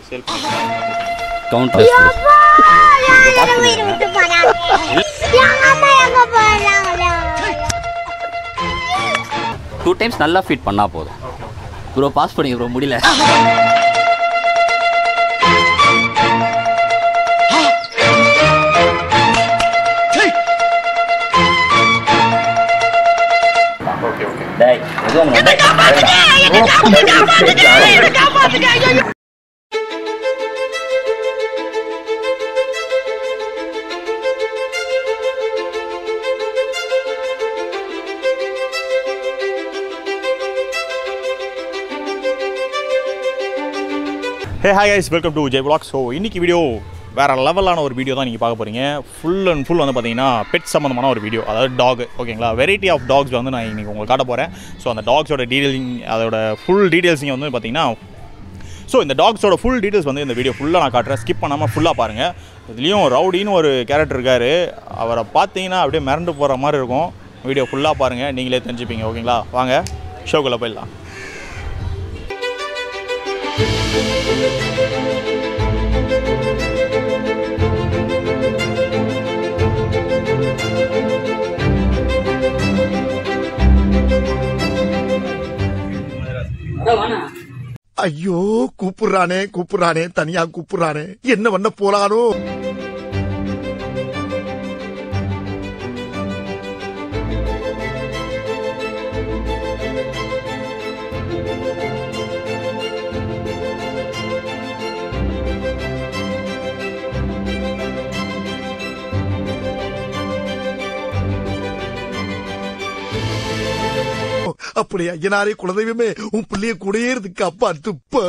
Sale பண்ணுறீங்க counters உயிர் விட்டு போறாங்க எங்க அம்மா எங்க போறாங்க டூ டைம்ஸ் நல்லா ஃபீட் பண்ணால் போதும் ப்ரோ பாஸ் பண்ணி ப்ரோ முடியல ஓகே ஓகே டேய் எதுவும் hey hi guys welcome to Jai blog so இன்னைக்கு வீடியோ வேற லெவலான ஒரு வீடியோ தான் நீங்கள் பார்க்க போகிறீங்க ஃபுல் அண்ட் ஃபுல் வந்து பார்த்தீங்கன்னா பெட் சம்மந்தமான ஒரு வீடியோ அதாவது டாக் ஓகேங்களா வெரைட்டி ஆஃப் டாக்ஸ் வந்து நான் இன்னைக்கு உங்களுக்கு காட்ட போகிறேன் ஸோ அந்த டாக்ஸோட டீடைலிங் அதோட ஃபுல் டீடைல்ஸிங்க வந்து பார்த்தீங்கன்னா ஸோ இந்த டாக்ஸோட ஃபுல் டீடைல்ஸ் வந்து இந்த வீடியோ ஃபுல்லாக நான் காட்டுறேன் ஸ்கிப் பண்ணாமல் ஃபுல்லாக பாருங்கள் இதுலேயும் ரவுடின்னு ஒரு கேரக்டர் இருக்கார் அவரை பார்த்தீங்கன்னா அப்படியே மிரண்டு போகிற மாதிரி இருக்கும் வீடியோ ஃபுல்லாக பாருங்கள் நீங்களே தெரிஞ்சுப்பீங்க ஓகேங்களா வாங்க ஷோக்குள்ளே போயிடலாம் ஐயோ கூப்பிடுறானே கூப்பிடுறானே தனியா கூப்பிடுறானே என்ன பண்ண போறானோ அப்படி ஐயனாரே குலதெய்வமே உன் பிள்ளைய கூடயே இருக்கு அப்பா துப்ப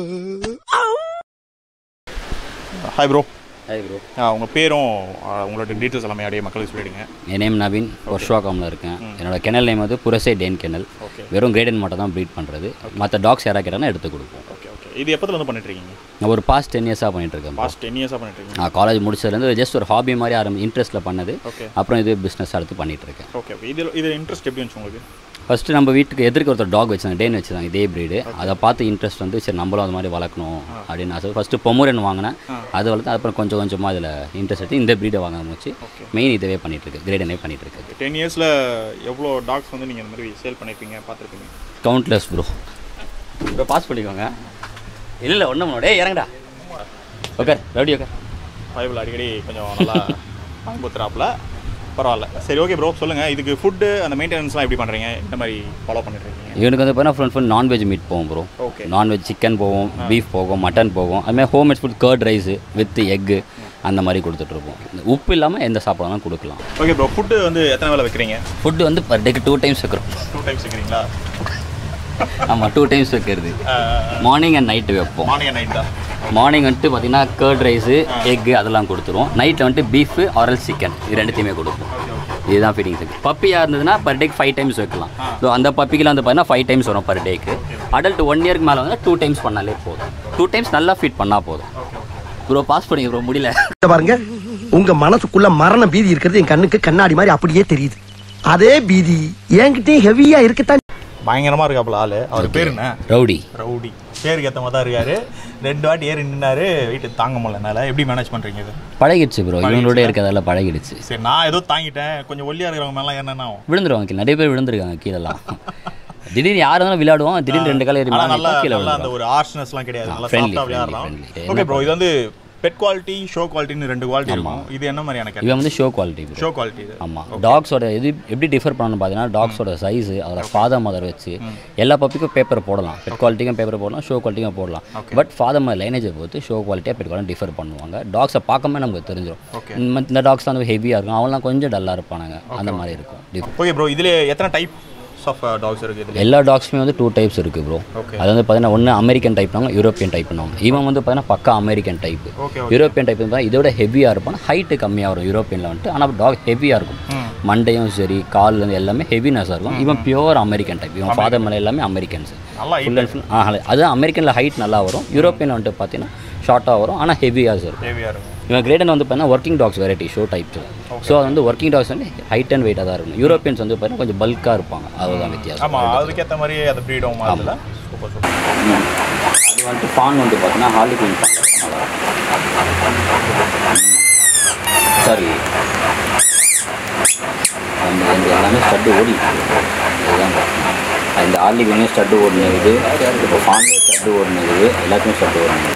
ஹாய் ப்ரோ ஹாய் ப்ரோ உங்கள் பேரும் ஆ, உங்களோட டீட்டெயில்ஸ் எல்லாமே அப்படியே மக்களுக்கு சொல்லிடுங்க என் நேம் நவீன் ஒர்ஷ்வாகாமில் இருக்கேன் என்னோட கெனல் நேம் வந்து புரசை டேன் கெனல் ஓகே வெறும் கிரேடன் மட்டும் தான் ப்ரீட் பண்ணுறது மற்ற டாக்ஸ் யாராவது கேட்டாங்கன்னா எடுத்து கொடுப்போம் ஓகே ஓகே இது எப்போதுல வந்து பண்ணிட்டு இருக்கீங்க நான் ஒரு பாஸ்ட் டென் இயர்ஸாக பண்ணிட்டு இருக்கேன் பாஸ்ட் டென் இயர்ஸாக பண்ணிட்டு இருக்கீங்க நான் காலேஜ் முடிச்சதுலேருந்து ஜஸ்ட் ஒரு ஹாபி மாதிரி ஆரம்பி இன்ட்ரெஸ்ட்டில் பண்ணது ஓகே அப்புறம் இது பிஸ்னஸ் எடுத்து பண்ணிட்டு இருக்கேன் ஓகே ஓகே இது இது இன்ட்ரெஸ்ட் எப்படி இருந்துச்சு உங்களுக்கு ஃபஸ்ட்டு நம்ம வீட்டுக்கு எதிர்க்க ஒருத்தர் டாக் வச்சிருந்தாங்க டேன் வச்சிருந்தாங்க இதே ப்ரீடு அதை பார்த்து இன்ட்ரெஸ்ட் வந்து சரி நம்மளும் அது மாதிரி வளர்க்கணும் அப்படின்னு ஆசை ஃபஸ்ட்டு பொமோரன் வாங்கினேன் அது வளர்த்து அப்புறம் கொஞ்சம் கொஞ்சமாக அதில் இன்ட்ரெஸ்ட் எடுத்து இந்த ப்ரீடை வாங்க முடிச்சு மெயின் இதவே பண்ணிட்டு இருக்கு கிரேடனே பண்ணிட்டு இருக்கு டென் இயர்ஸில் எவ்வளோ டாக்ஸ் வந்து நீங்கள் இந்த மாதிரி சேல் பண்ணியிருப்பீங்க பார்த்துருப்பீங்க கவுண்ட்லெஸ் ப்ரோ இப்போ பாஸ் பண்ணிக்கோங்க இல்லை இல்லை ஒன்றும் டே இறங்கடா ஓகே ரவுடி ஓகே ஃபைவ்ல அடிக்கடி கொஞ்சம் நல்லா பயன்படுத்துறாப்புல பரவாயில்ல சரி ஓகே ப்ரோ சொல்லுங்கள் இதுக்கு ஃபுட்டு அந்த மெயின்டெனன்ஸ்லாம் எப்படி பண்ணுறீங்க இந்த மாதிரி ஃபாலோ பண்ணிட்டு இருக்கீங்க இவனுக்கு வந்து பார்த்தீங்கன்னா ஃபுல் ஃபுல் நான்வெஜ் மீட் போகும் ப்ரோ ஓகே நான்வெஜ் சிக்கன் போகும் பீஃப் போகும் மட்டன் போகும் அதுமாதிரி homemade food curd rice with egg அந்த மாதிரி கொடுத்துட்ருப்போம் உப்பு இல்லாமல் எந்த சாப்பாடும் கொடுக்கலாம் ஓகே ப்ரோ ஃபுட்டு வந்து எத்தனை வேலை வைக்கிறீங்க ஃபுட்டு வந்து பர் டேக்கு டூ டைம்ஸ் வைக்கிறோம் டூ டைம்ஸ் வைக்கிறீங்களா ஆமாம் டூ டைம்ஸ் வைக்கிறது மார்னிங் அண்ட் நைட்டு வைப்போம் மார்னிங் நைட் தான் மார்னிங் வந்துட்டு பார்த்தீங்கன்னா கர்ட் ரைஸு எக்கு அதெல்லாம் கொடுத்துருவோம் நைட்டில் வந்துட்டு பீஃபு ஆரல் சிக்கன் இது ரெண்டுத்தையுமே கொடுப்போம் இதுதான் ஃபீடிங் இருக்கு பப்பியாக இருந்ததுன்னா பர் டேக்கு ஃபைவ் டைம்ஸ் வைக்கலாம் ஸோ அந்த பப்பிக்கெலாம் வந்து பார்த்தீங்கன்னா ஃபைவ் டைம்ஸ் வரும் பர் டேக்கு அடல்ட் ஒன் இயர்க்கு மேலே வந்து டூ டைம்ஸ் பண்ணாலே போதும் டூ டைம்ஸ் நல்லா ஃபீட் பண்ணால் போதும் ப்ரோ பாஸ் பண்ணி ப்ரோ முடியல இத பாருங்க உங்க மனசுக்குள்ள மரண பீதி இருக்கிறது என் கண்ணுக்கு கண்ணாடி மாதிரி அப்படியே தெரியுது அதே பீதி என்கிட்டயும் ஹெவியா இருக்கத்தான் பயங்கரமாக இருக்காப்புல ஆள் அவர் பேர் என்ன ரவுடி ரவுடி பேருக்கு ஏற்ற மாதிரி தான் இருக்காரு ரெண்டு வாட்டி ஏறி நின்னாரு வீட்டு தாங்க முடியல என்னால் எப்படி மேனேஜ் பண்ணுறீங்க இது பழகிடுச்சு ப்ரோ இவங்களோட இருக்கிறதெல்லாம் பழகிடுச்சு சரி நான் ஏதோ தாங்கிட்டேன் கொஞ்சம் ஒல்லியாக இருக்கிறவங்க மேலாம் என்னென்ன ஆகும் விழுந்துருவாங்க கீழே நிறைய பேர் விழுந்திருக்காங்க கீழெல்லாம் திடீர்னு யார் இருந்தாலும் விளையாடுவோம் திடீர்னு ரெண்டு காலம் ஏறி ஆனா மேல நல்லா நிப்பா, கீழே நல்லா அந்த விழுந்துருவாங்க ஒரு ஆர்ஷ்னஸ்லாம் கிடையாது நல்லா friendly, சாஃப்டாக friendly, விளையாடலாம் friendly. ஓகே ப்ரோ இது வந்து பெட் குவாலிட்டி ஷோ குவாலிட்டின்னு ரெண்டு குவாலிட்டி இருக்கும் இது என்ன மாதிரியான கேட் இவன் வந்து show quality bro show quality இது ஆமாம் டாக்ஸோட இது எப்படி டிஃபர் பண்ணணும்னு பார்த்தீங்கன்னா டாக்ஸோட சைஸு அதோட ஃபாதர் மதர் வச்சு எல்லா பப்பிக்கும் பேப்பர் போடலாம் பெட் குவாலிட்டிக்கும் பேப்பர் போடலாம் ஷோ குவாலிட்டிக்கும் போடலாம் பட் ஃபாதர் மதர் லைனேஜை பொறுத்து ஷோ குவாலிட்டியாக பெட் குவாலிட்டி டிஃபர் பண்ணுவாங்க டாக்ஸை பார்க்கவே நமக்கு Okay. தெரிஞ்சிடும் இந்த டாக்ஸ்லாம் வந்து ஹெவியாக இருக்கும் அவங்களாம் கொஞ்சம் டல்லாக இருப்பானுங்க அந்த மாதிரி இருக்கும் Diff- ஓகே ப்ரோ இதுல எத்தனை டைப் ஆஃப் டாக்ஸ் இருக்கு இதுல எல்லா டாக்ஸுமே வந்து டூ டைப்ஸ் இருக்குது ப்ரோ Okay. அது வந்து பார்த்தீங்கன்னா ஒன்று அமெரிக்கன் டைப்னாங்க யூரோப்பியன் டைப்னாங்க இவன் வந்து பார்த்தீங்கன்னா பக்கா American type okay European type வந்து இதோட ஹெவியாக இருப்பான் ஹைட்டு கம்மியாக வரும் யூரோப்பியனில் வந்துட்டு ஆனால் டாக் ஹெவியாக இருக்கும் மண்டையும் சரி கால்ல இருந்து எல்லாமே ஹெவினஸாக இருக்கும் இவன் பியூர் அமெரிக்கன் டைப் இவன் ஃபாதர் மேலே எல்லாமே அமெரிக்கன்ஸ் நல்லா ஃபுல் அண்ட் ஃபுல் ஆ அது அமெரிக்கனில் ஹைட் நல்லா வரும் யூரோப்பியன் வந்துட்டு பார்த்தீங்கன்னா ஷார்ட்டாக வரும் ஆனால் ஹெவியாக இருக்கும் ஹெவியாக இருக்கும் இவன் கிரேடன் வந்து பார்த்தீங்கன்னா working dogs variety show types so அது வந்து ஒர்க்கிங் டாக்ஸ் வந்து ஹைட் அண்ட் வெயிட்டாக தான் இருக்கும் யூரோப்பியன்ஸ் வந்து பார்த்தீங்கன்னா கொஞ்சம் பல்காக இருப்பாங்க அதுதான் வித்தியாசம் ஆமா அதுக்கேற்ற மாதிரி அந்த ப்ரீடும் அதில் சூப்பர் சூப்பர் வந்துட்டு ஃபான் வந்து பார்த்தீங்கன்னா ஹார்லி குயின் சாரி அந்த இந்த எல்லாமே ஸ்டட்டு ஓடி இதுதான் பார்த்தீங்கன்னா இந்த ஹார்லி குயினே ஸ்டட்டு ஓடினது இப்போ ஃபான்லேயே ஸ்டட்டு ஓடினது எல்லாத்தையும் ஸ்டட்டு ஓடினது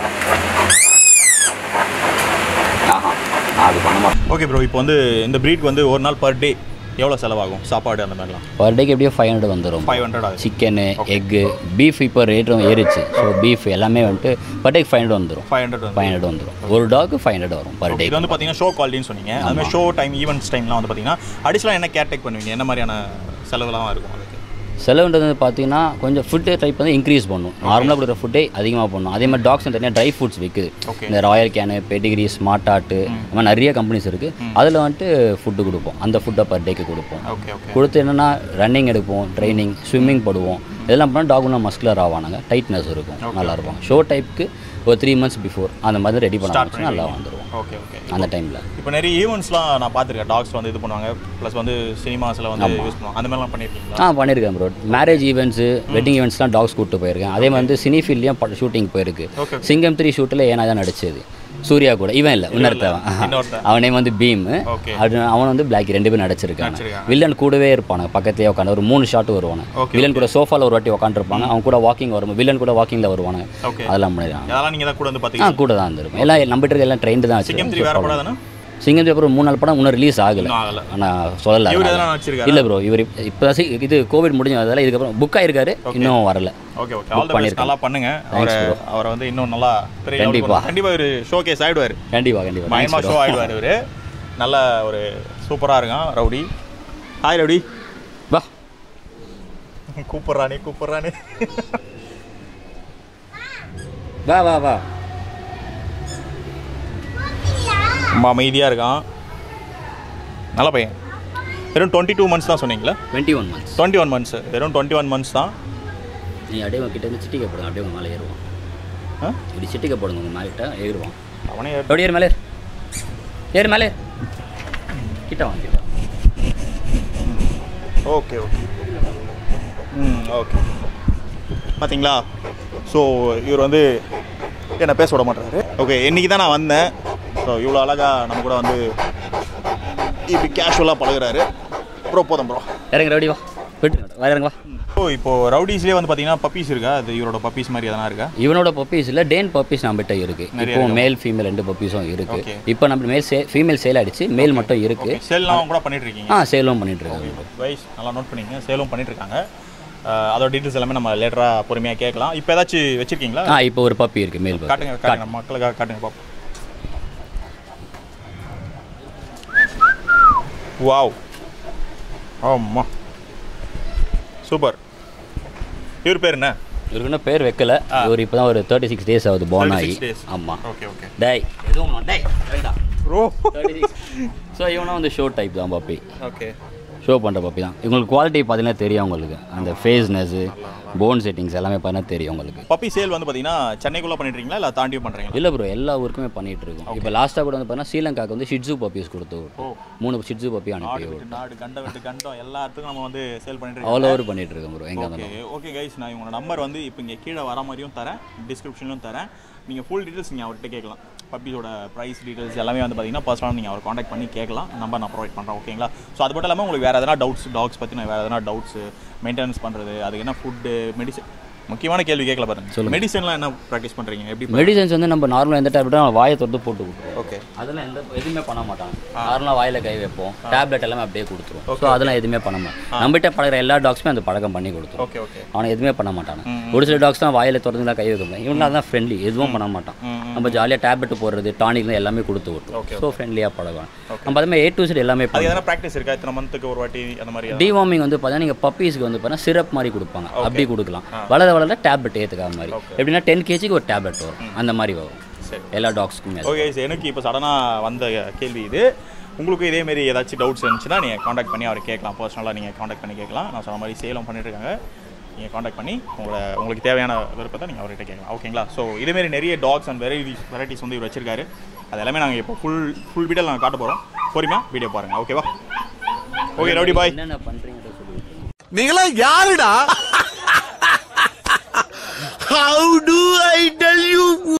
ஆஹா நான் அது பண்ண மாட்டேன் ஓகே ப்ரோ இப்போ வந்து இந்த ப்ரீட்க்கு வந்து ஒரு நாள் பர் டே எவ்வளோ செலவாகும் சாப்பாடு அந்த மாதிரிலாம் பர் டேக்கு எப்படியும் ஃபைவ் ஹண்ட்ரட் வந்துடும் ஃபைவ் ஹண்ட்ரட் ஆகுது சிக்கனு எக்கு பீஃப் இப்போ ரேட்டும் ஏறிச்சு ஸோ பீஃப் எல்லாமே வந்துட்டு பர் டேக்கு ஃபைவ் ஹண்ட்ரட் வந்துடும் ஃபைவ் ஹண்ட்ரட் ஃபைவ் ஹண்ட்ரட் வந்துடும் ஒரு டாக்கு ஃபைவ் ஹண்ட்ரட் வரும் பர் டே இது வந்து பார்த்தீங்கன்னா ஷோ குவாலிட்டின்னு சொன்னீங்க அதுமாதிரி ஷோ டைம் ஈவெண்ட்ஸ் டைம்லாம் வந்து பார்த்தீங்கன்னா அடிஷனலாக என்ன கேர் டேக் பண்ணுவீங்க என்ன மாதிரியான செலவுலாம் இருக்கும் அதுக்கு செலவுன்றது வந்து பார்த்தீங்கன்னா கொஞ்சம் ஃபுட்டு டைப் வந்து இன்க்ரீஸ் பண்ணும் நார்மலாக கொடுக்குற ஃபுட்டே அதிகமாக பண்ணும் அதே மாதிரி டாக்ஸ் தனியாக ட்ரை ஃபுட்ஸ் விற்குது Okay. இந்த Royal Canin Pedigree Smartheart இந்த மாதிரி நிறைய கம்பெனிஸ் இருக்குது அதில் வந்துட்டு ஃபுட்டு கொடுப்போம் அந்த ஃபுட்டை பர் டேக்கு கொடுப்போம் ஓகே ஓகே கொடுத்து என்னென்னா ரன்னிங் எடுப்போம் ட்ரைனிங் ஸ்விம்மிங் போடுவோம் இதெல்லாம் பண்ணால் டாக் இன்னும் மஸ்குலர் ஆவானுங்க டைட்னஸ் இருக்கும் நல்லா இருக்கும் ஷோ டைப்புக்கு ஒரு த்ரீ மந்த்ஸ் பிஃபோர் அந்த மாதிரி ரெடி பண்ண ஆரம்பிச்சு நல்லா வந்துடுவோம் ஓகே ஓகே அந்த டைமில் இப்போ நிறைய ஈவெண்ட்ஸ்லாம் நான் பார்த்துருக்கேன் டாக்ஸ் வந்து இது பண்ணுவாங்க ப்ளஸ் வந்து சினிமாஸில் வந்து யூஸ் பண்ணுவாங்க அந்த மாதிரிலாம் பண்ணியிருக்கீங்களா ஆ பண்ணியிருக்கேன் ப்ரோ மேரேஜ் ஈவெண்ட்ஸு வெட்டிங் ஈவெண்ட்ஸ்லாம் டாக்ஸ் கூப்பிட்டு போயிருக்கேன் அதே மாதிரி வந்து சினி ஃபீல்ட்லேயும் ஷூட்டிங் போயிருக்கு Okay. சிங்கம் த்ரீ ஷூட்டில் ஏனா தான் நடிச்சது சூர்யா கூட இவன் இல்லை இன்னொருத்தவன் இன்னொருத்தன். அவன் நேம் வந்து பீம் Okay. அது அவன் வந்து பிளாக் ரெண்டு பேரும் நடிச்சிருக்காங்க நடிச்சிருக்காங்க. வில்லன் கூடவே இருப்பாங்க பக்கத்துலேயே உட்காந்து ஒரு மூணு ஷாட் வருவாங்க Okay, வில்லன் கூட சோஃபாவில் ஒரு வாட்டி உட்காந்துருப்பாங்க அவன் கூட வாக்கிங் வரும் வில்லன் கூட வாக்கிங்கில் வருவாங்க Okay. அதெல்லாம் பண்ணிருக்காங்க அதெல்லாம் நீங்கள் தான் கூட வந்து ஆ பார்த்தீங்க கூட தான் இருந்திருக்கும் எல்லாம் நம்பிட்டு இருக்க எல்லாம் ட்ரெயின்டு தான் சிங்கம் த்ரீ வேறு வச்சிருக்கேன் படம் தானே சிங்கம் த்ரீ அப்புறம் மூணு நாள் படம் இன்னும் ரிலீஸ் ஆகலை இன்னும் ஆகலை ஆனால் சொல்லலை இவர் அதனால. எதனா நடிச்சிருக்காரு இல்லை ப்ரோ இவர் இப்போ தான் சி- இது கோவிட் முடிஞ்சதால இதுக்கப்புறம் புக் ஆயிருக்காரு இன்னும் வரல okay okay all the best நல்லா பண்ணுங்க அவரை அவரை வந்து இன்னும் நல்லா பெரிய level கண்டிப்பா. கொண்டு- கண்டிப்பா ஒரு ஷோ கேஸ் ஆயிடுவாரு கண்டிப்பாக கண்டிப்பாக பயமா ஷோ ஆயிடுவாரு இவரு நல்ல ஒரு சூப்பரா இருக்கான் ரவுடி ஹாய் ரவுடி வா கூப்பிட்றானே கூப்பிட்றானே வா வா வா ரொம்ப அமைதியா இருக்கான் நல்ல பையன் வெறும் டுவெண்ட்டி டூ மந்த்ஸ் தான் சொன்னீங்களா twenty one months twenty one months வெறும் டுவெண்ட்டி ஒன் மந்த்ஸ் தான் நீ அப்படியே உங்க கிட்ட இருந்து சிட்டிக்கை போடுங்க அப்படியே உங்க மேலே ஏறுவான் ஆ? இப்படி சிட்டிக்கை போடுங்க உங்க மேலே ஏறுவான் அவனே எப்படி ஏறு மேலே ஏறு. ஏறு மேலே ஏறு. கிட்ட வாங்க கிட்ட ஓகே ஓகே ம் ஓகே பார்த்தீங்களா ஸோ இவர் வந்து என்ன பேச விட மாட்டாரு ஓகே இன்றைக்கி தான் நான் வந்தேன் ஸோ இவ்வளோ அழகாக நம்ம கூட வந்து இப்படி கேஷுவலாக பழகுறாரு ப்ரோ போதும் ப்ரோ இறங்க ரெடி வா விட்டு வா இறங்க வா ஸோ இப்போ ரவுடிஸ்லேயே வந்து பார்த்தீங்கன்னா பப்பீஸ் இருக்கா அது இவரோட பப்பீஸ் மாதிரி எதனா இருக்கா இவனோட பப்பீஸ் இல்லை டேன் பப்பீஸ் நம்மகிட்ட இருக்கு நிறைய இப்போ இருக்கா? மேல் ஃபீமேல் ரெண்டு பப்பீஸும் இருக்கு Okay. இப்போ நம்ம மேல் சே ஃபீமேல் சேல் ஆயிடுச்சு மேல் மட்டும் இருக்கு சேல்லாம் கூட பண்ணிட்டு இருக்கீங்க ஆ சேலும் பண்ணிட்டு இருக்காங்க வைஸ் நல்லா நோட் பண்ணிங்க சேலும் பண்ணிட்டு இருக்காங்க அஹ் அதோட டீட்டெயில்ஸ் எல்லாமே நம்ம லேட்டராக பொறுமையாக கேட்கலாம் இப்போ ஏதாச்சும் வச்சிருக்கீங்களா ஆ இப்போ ஒரு பப்பி இருக்கு மேல் puppy. காட்டுங்க காட்டுங்க மக்களுக்காக காட்டுங்க பார்ப்போம் வாவ் ஆமா சூப்பர் இவர் பேர் என்ன இவருக்கு இன்னும் பேர் வைக்கல இவர் இப்போ தான் ஒரு தேர்ட்டி சிக்ஸ் டேஸ் ஆகுது born ஆகி 36 days. ஆமாம் ஓகே ஓகே டேய் எதுவும் வேணாம். டேய் வேண்டாம் ப்ரோ ஸோ இவனும் வந்து ஷோ டைப் தான் பப்பி ஓகே ஷோ பண்ணுற பப்பி தான் இவங்களுக்கு குவாலிட்டி பார்த்தீங்கன்னா தெரியும் உங்களுக்கு அந்த ஃபேஸ்னஸ்ஸு போன் செட்டிங்ஸ் எல்லாமே பார்த்தீங்கன்னா தெரியும் உங்களுக்கு பப்பி சேல் வந்து பார்த்தீங்கன்னா சென்னைக்குள்ளே பண்ணிட்டுருக்கீங்களா இல்லை தாண்டியும் பண்ணுறீங்களா இல்லை ப்ரோ எல்லா ஊருக்குமே பண்ணிட்டு இருக்கோம் இப்போ லாஸ்ட்டாக கூட வந்து பார்த்தீங்கன்னா ஸ்ரீலங்காக்கு வந்து ஷிட்ஸு பப்பீஸ் கொடுத்து விட்டோம். மூணு ஷிட்ஸு பப்பி நாடு அனுப்பி விட்டு நாடு கண்ட விட்டு கண்டம் எல்லாத்துக்கும் நம்ம வந்து சேல் பண்ணிட்டு அவ்வளோ ஓவர் பண்ணிட்டு இருக்கோம் ப்ரோ எங்கே ஓகே இருந்தாலும் ஓகே கைஸ் நான் உங்களோட நம்பர் வந்து இப்போ இங்கே கீழே வர மாதிரியும் தரேன் டிஸ்கிரிப்ஷன்லையும் தரேன் நீங்கள் ஃபுல் டீட்டெயில்ஸ் நீங்கள் அவர்கிட்ட கேட்கலாம் பப்பியோட ப்ரைஸ் டீட்டெயில்ஸ் எல்லாமே வந்து பார்த்தீங்கன்னா பர்சனலாக நீங்கள் அவர் காண்டாக்ட் பண்ணி கேட்கலாம் நம்பர் நான் ப்ரொவைட் பண்ணுறேன் ஓகேங்களா ஸோ அது மட்டும் இல்லாமல் உங்களுக்கு வேறு எதனா டவுட்ஸ் டாக்ஸ் பற்றி நான் வேறு எதனா டவுட்ஸு மெயின்டெனன்ஸ் பண்ணுறது அதுக்கு என்ன ஃபுட்டு மெடிசன் முக்கியமான கேள்வி கேட்கல பாருங்க மெடிசன்லாம் என்ன ப்ராக்டிஸ் பண்ணுறீங்க எப்படி மெடிசன்ஸ் வந்து நம்ம நார்மலாக எந்த டேப்லெட்டும் வாயை தொட்டு போட்டு கொடுத்துருவோம் ஓகே அதெல்லாம் எந்த எதுவுமே பண்ண மாட்டாங்க நார்மலாக வாயில் கை வைப்போம் டேப்லெட் எல்லாமே அப்படியே கொடுத்துருவோம் ஸோ அதெல்லாம் எதுவுமே பண்ண மாட்டோம் நம்மகிட்ட பழகிற எல்லா டாக்ஸுமே அந்த பழக்கம் பண்ணி கொடுத்துரும் ஓகே ஓகே அவனை எதுவுமே பண்ண மாட்டாங்க ஒரு சில டாக்ஸ் தான் வாயில் திறந்துலாம் கை வைக்க முடியும் இவங்களாம் தான் ஃப்ரெண்ட்லி எதுவும் பண்ண மாட்டான் நம்ம ஜாலியாக டேப்லெட் போடுறது டானிக்லாம் எல்லாமே கொடுத்து விட்டுரும் ஸோ ஃப்ரெண்ட்லியாக பழகுவான் நம்ம அதே மாதிரி ஏ டு சைடு எல்லாமே அது எதனா ப்ராக்டிஸ் இருக்கா இத்தனை மந்த்துக்கு ஒரு வாட்டி அந்த மாதிரி எதனா? டிவார்மிங் வந்து பார்த்தீங்கன்னா நீங்கள் பப்பீஸ்க்கு வந்து பார்த்தீங்கன்னா சிரப் மாதிரி கொடுப்பாங்க அப்படி கொடுக்கலாம் வளர வளர டேப்லெட் ஏற்றுக்காத மாதிரி எப்படின்னா டென் கேஜிக்கு ஒரு டேப்லெட் வரும் அந்த மாதிரி வரும் சரி. எல்லா டாக்ஸ்க்குமே ஓகே எனக்கு இப்போ சடனாக வந்த கேள்வி இது உங்களுக்கு இதே மாதிரி ஏதாச்சும் டவுட்ஸ் இருந்துச்சுன்னா நீங்கள் காண்டாக்ட் பண்ணி அவரை கேட்கலாம் பர்சனலாக நீங்கள் காண்டாக்ட் பண்ணி கேட்கலாம் நான் சொன்ன மாதிரி சேலம் பண்ணிட்டு இருக்காங்க நீங்கள் காண்டாக்ட் பண்ணி உங்களை உங்களுக்கு தேவையான விருப்பத்தை நீங்கள் அவர்கிட்ட கேட்கலாம் ஓகேங்களா ஸோ இதேமாரி நிறைய டாக்ஸ் அண்ட் வெரைட்டிஸ் வெரைட்டிஸ் வந்து இவர் வச்சிருக்காரு அது எல்லாமே நாங்கள் இப்போ ஃபுல் ஃபுல் வீடியோ நாங்கள் காட்ட போகிறோம் பொறுமையாக வீடியோ பாருங்கள் ஓகேவா ஓகே ரவுடி பாய் என்னென்ன பண்ணுறீங்கன்னு சொல்லி நீங்களா யாருடா how to I tell you